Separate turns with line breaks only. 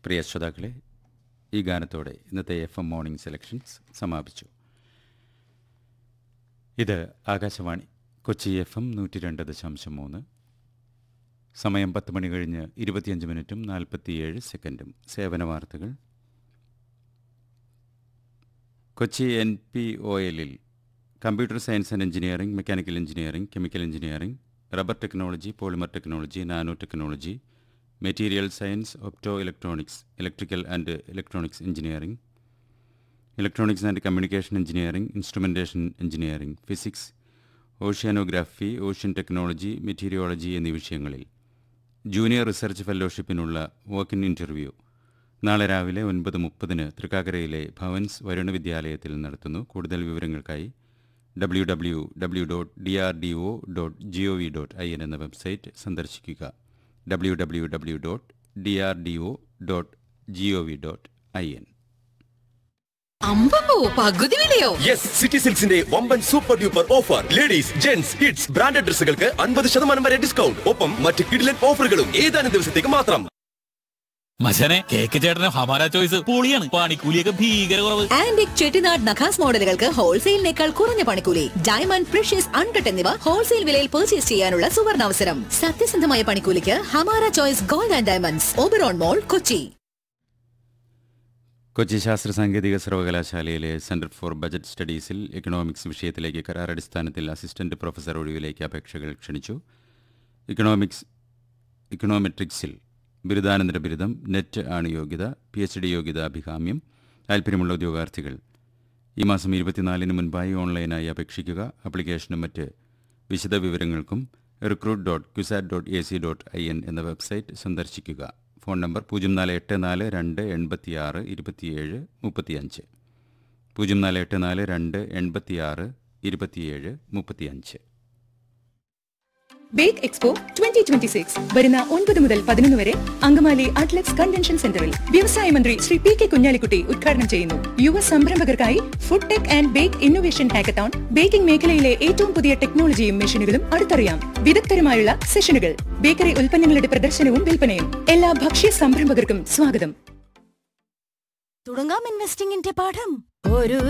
പ്രിയ ശ്രോതാക്കളെ ഈ ഗാനത്തോടെ ഇന്നത്തെ എഫ് എം മോർണിംഗ് സെലക്ഷൻസ് സമാപിച്ചു ഇത് ആകാശവാണി കൊച്ചി എഫ് എം നൂറ്റി രണ്ട് ദശാംശം മൂന്ന് സമയം പത്ത് മണി കഴിഞ്ഞ് ഇരുപത്തിയഞ്ച് മിനിറ്റും നാൽപ്പത്തിയേഴ് സെക്കൻഡും സേവന വാർത്തകൾ കൊച്ചി എൻ പി ഒ എല്ലിൽ computer science and engineering mechanical engineering chemical engineering rubber technology polymer technology nano technology material science opto electronics electrical and electronics engineering electronics and communication engineering instrumentation engineering physics oceanography ocean technology meteorology എന്നീ വിഷയങ്ങളിൽ junior research ഫെലോഷിപ്പിനുള്ള walk in interview നാളെ രാവിലെ ഒൻപത് മുപ്പതിന് തൃക്കാക്കരയിലെ ഭവൻസ് വരുണ വിദ്യാലയത്തിൽ നടത്തുന്നു കൂടുതൽ വിവരങ്ങൾക്കായി W W W dot D R D O dot G O V dot I N എന്ന വെബ്സൈറ്റ് സന്ദർശിക്കുക W W W dot D R D O dot G O V dot I N
അമ്പോ പകുതി വിലയോ
yes city സിൽക്സിന്റെ വമ്പൻ super duper offer ladies gents kids branded ഡ്രസ്സുകൾക്ക് അൻപത് ശതമാനം വരെ ഡിസ്കൗണ്ട് ഒപ്പം മറ്റ് കിഡിലൻ ഓഫറുകളും ഏതാനും ദിവസത്തേക്ക് മാത്രം
മച്ചനെ കേക്ക് ചേട്ടന് ഹമാര ചോയ്സ് പൊളിയാണ് പണിക്കൂലിയൊക്കെ ഭീകര കുറവ്
ആന്റിക് ചെട്ടിനാട് നഖാസ് മോഡലുകൾക്ക് ഹോൾസെയിലിനേക്കാൾ കുറഞ്ഞ പണിക്കൂലി ഡയമണ്ട് പ്രഷ്യസ് അൺകട്ട് എന്നിവ ഹോൾസെയിൽ വിലയിൽ പർച്ചേസ് ചെയ്യാനുള്ള സുവർണാവസരം സത്യസന്ധമായ പണിക്കൂലിക്ക് Hamara choice gold and diamonds Oberon mall Kochi
Kochi ശാസ്ത്ര സാങ്കേതിക സർവകലാശാലയിലെ സെന്റർ ഫോർ ബജറ്റ് സ്റ്റഡീസിൽ എക്കണോമിക്സ് വിഷയത്തിലേക്ക് കരാറടിസ്ഥാനത്തിൽ അസിസ്റ്റന്റ് പ്രൊഫസർ ഒഴിവിലേക്ക് അപേക്ഷകൾ ക്ഷണിച്ചു ഇക്കണോമിക്സ് ഇക്കണോമെട്രിക്സിൽ ബിരുദാനന്തര ബിരുദം നെറ്റ് ആണ് യോഗ്യത പി എച്ച് ഡി യോഗ്യത അഭികാമ്യം താൽപ്പര്യമുള്ള ഉദ്യോഗാർത്ഥികൾ ഈ മാസം ഇരുപത്തിനാലിന് മുൻപായി ഓൺലൈനായി അപേക്ഷിക്കുക ആപ്ലിക്കേഷനും മറ്റ് വിശദ വിവരങ്ങൾക്കും recruit dot CUSAT dot A C dot I N എന്ന വെബ്സൈറ്റ് സന്ദർശിക്കുക ഫോൺ നമ്പർ പൂജ്യം നാല് എട്ട് നാല് രണ്ട് എൺപത്തിയാറ് ഇരുപത്തിയേഴ് മുപ്പത്തിയഞ്ച് പൂജ്യം നാല് എട്ട് നാല് രണ്ട് എൺപത്തിയാറ് ഇരുപത്തിയേഴ് മുപ്പത്തിയഞ്ച്
bake expo twenty twenty six വരുന്ന ഒൻപത് മുതൽ പതിനൊന്ന് വരെ അങ്കമാലി അറ്റ്ലറ്റ്സ് കൺവെൻഷൻ സെന്ററിൽ വ്യവസായ മന്ത്രി ശ്രീ പി കെ കുഞ്ഞാലിക്കുട്ടി ഉദ്ഘാടനം ചെയ്യുന്നു യുവ സംരംഭകർക്കായി food tech and bake innovation hackathon baking മേഖലയിലെ ഏറ്റവും പുതിയ ടെക്നോളജിയും മെഷീനുകളും അടുത്തറിയാം വിദഗ്ധരുമായുള്ള സെഷനുകൾ ബേക്കറി ഉൽപ്പന്നങ്ങളുടെ പ്രദർശനവും വിൽപ്പനയും എല്ലാ ഭക്ഷ്യ സംരംഭകർക്കും സ്വാഗതം
തുടങ്ങാം ഇൻവെസ്റ്റിംഗിന്റെ പാഠം ഒരു